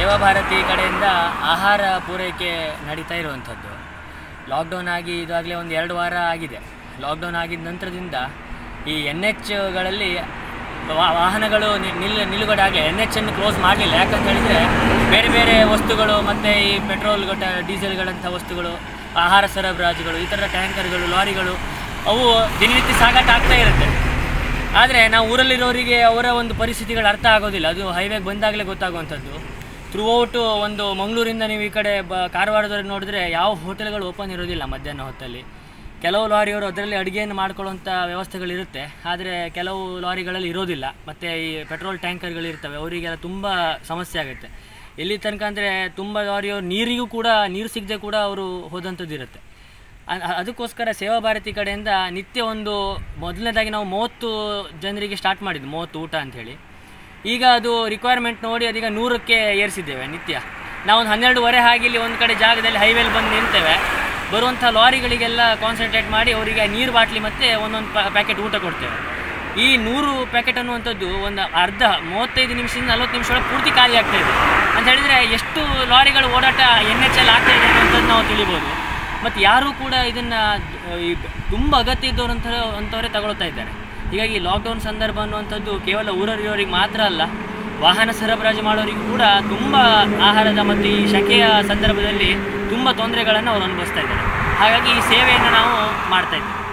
ಸೇವಾ ಭಾರತಿ ಕಡೆಯಿಂದ ಆಹಾರ ಪೂರೈಕೆ ನಡೀತಾ ಇರುವಂಥದ್ದು ಲಾಕ್ಡೌನ್ ಆಗಿ ಇದಾಗಲೇ ಒಂದು ಎರಡು ವಾರ ಆಗಿದೆ ಲಾಕ್ಡೌನ್ ಆಗಿದ ನಂತರದಿಂದ ಈ ಎನ್ ಎಚ್ಗಳಲ್ಲಿ ವಾಹನಗಳು ನಿ- ನಿಲ್ ನಿಲುಗಡೆ ಆಗಲಿ ಎನ್ ಎಚ್ ಅನ್ನು ಕ್ಲೋಸ್ ಮಾಡಲಿಲ್ಲ ಯಾಕಂತ ಹೇಳಿದರೆ ಬೇರೆ ಬೇರೆ ವಸ್ತುಗಳು ಮತ್ತು ಈ ಪೆಟ್ರೋಲ್ ಗಟ್ಟ ಡೀಸೆಲ್ಗಳಂಥ ವಸ್ತುಗಳು ಆಹಾರ ಸರಬರಾಜುಗಳು ಈ ಥರದ ಟ್ಯಾಂಕರ್ಗಳು ಲಾರಿಗಳು ಅವು ದಿನನಿತ್ಯ ಸಾಗಾಟ ಆಗ್ತಾ ಇರುತ್ತೆ ಆದರೆ ನಾವು ಊರಲ್ಲಿರೋರಿಗೆ ಅವರ ಒಂದು ಪರಿಸ್ಥಿತಿಗಳು ಅರ್ಥ ಆಗೋದಿಲ್ಲ ಅದು ಹೈವೇಗೆ ಬಂದಾಗಲೇ ಗೊತ್ತಾಗುವಂಥದ್ದು ಥ್ರೂಔಟು ಒಂದು ಮಂಗಳೂರಿಂದ ನೀವು ಈ ಕಡೆ ಬ ಕಾರವಾರದವ್ರಿಗೆ ನೋಡಿದ್ರೆ ಯಾವ ಹೋಟೆಲ್ಗಳು ಓಪನ್ ಇರೋದಿಲ್ಲ ಮಧ್ಯಾಹ್ನ ಹೊತ್ತಲ್ಲಿ ಕೆಲವು ಲಾರಿಯವರು ಅದರಲ್ಲಿ ಅಡುಗೆಯನ್ನು ಮಾಡ್ಕೊಳ್ಳುವಂಥ ವ್ಯವಸ್ಥೆಗಳಿರುತ್ತೆ ಆದರೆ ಕೆಲವು ಲಾರಿಗಳಲ್ಲಿ ಇರೋದಿಲ್ಲ ಮತ್ತು ಈ ಪೆಟ್ರೋಲ್ ಟ್ಯಾಂಕರ್ಗಳು ಇರ್ತವೆ ಅವರಿಗೆಲ್ಲ ತುಂಬ ಸಮಸ್ಯೆ ಆಗುತ್ತೆ ಎಲ್ಲಿ ತನಕ ಅಂದರೆ ತುಂಬ ಲಾರಿಯವರು ನೀರಿಗೂ ಕೂಡ ನೀರು ಸಿಗದೆ ಕೂಡ ಅವರು ಹೋದಂಥದ್ದು ಇರುತ್ತೆ ಅ- ಅ- ಅದಕ್ಕೋಸ್ಕರ ಸೇವಾ ಭಾರತಿ ಕಡೆಯಿಂದ ನಿತ್ಯ ಒಂದು ಮೊದಲನೇದಾಗಿ ನಾವು ಮೂವತ್ತು ಜನರಿಗೆ ಸ್ಟಾರ್ಟ್ ಮಾಡಿದ್ದು ಮೂವತ್ತು ಊಟ ಅಂಥೇಳಿ ಈಗ ಅದು ರಿಕ್ವೈರ್ಮೆಂಟ್ ನೋಡಿ ಅದೀಗ ನೂರಕ್ಕೆ ಏರಿಸಿದ್ದೇವೆ ನಿತ್ಯ ನಾವು ಒಂದು ಹನ್ನೆರಡುವರೆ ಹಾಗೆ ಇಲ್ಲಿ ಒಂದು ಕಡೆ ಜಾಗದಲ್ಲಿ ಹೈವೇಲಿ ಬಂದು ನಿಲ್ತೇವೆ ಬರುವಂಥ ಲಾರಿಗಳಿಗೆಲ್ಲ ಕಾನ್ಸಂಟ್ರೇಟ್ ಮಾಡಿ ಅವರಿಗೆ ನೀರು ಬಾಟ್ಲಿ ಮತ್ತು ಒಂದೊಂದು ಪ್ಯಾಕೆಟ್ ಊಟ ಕೊಡ್ತೇವೆ ಈ ನೂರು ಪ್ಯಾಕೆಟ್ ಅನ್ನುವಂಥದ್ದು ಒಂದು ಅರ್ಧ ಮೂವತ್ತೈದು ನಿಮಿಷದಿಂದ ನಲ್ವತ್ತು ನಿಮಿಷ ಒಳಗೆ ಪೂರ್ತಿ ಖಾಲಿ ಆಗ್ತಾ ಇದೆ ಅಂತ ಹೇಳಿದರೆ ಎಷ್ಟು ಲಾರಿಗಳು ಓಡಾಟ ಎನ್ ಎಚ್ ಎಲ್ ಆಗ್ತಾ ಇದೆ ಅನ್ನುವಂಥದ್ದು ನಾವು ತಿಳಿಬೋದು ಮತ್ತು ಯಾರೂ ಕೂಡ ಇದನ್ನು ತುಂಬ ಅಗತ್ಯ ಇದ್ದವರಂಥ ಅಂಥವರೇ ತಗೊಳ್ತಾ ಇದ್ದಾರೆ ಹೀಗಾಗಿ ಲಾಕ್ಡೌನ್ ಸಂದರ್ಭ ಅನ್ನುವಂಥದ್ದು ಕೇವಲ ಊರಲ್ಲಿರೋರಿಗೆ ಮಾತ್ರ ಅಲ್ಲ ವಾಹನ ಸರಬರಾಜು ಮಾಡೋರಿಗೂ ಕೂಡ ತುಂಬ ಆಹಾರದ ಮತ್ತು ಈ ಶಕೆಯ ಸಂದರ್ಭದಲ್ಲಿ ತುಂಬ ತೊಂದರೆಗಳನ್ನು ಅವರು ಅನುಭವಿಸ್ತಾ ಇದ್ದಾರೆ ಹಾಗಾಗಿ ಈ ಸೇವೆಯನ್ನು ನಾವು ಮಾಡ್ತಾ ಇದ್ದೀವಿ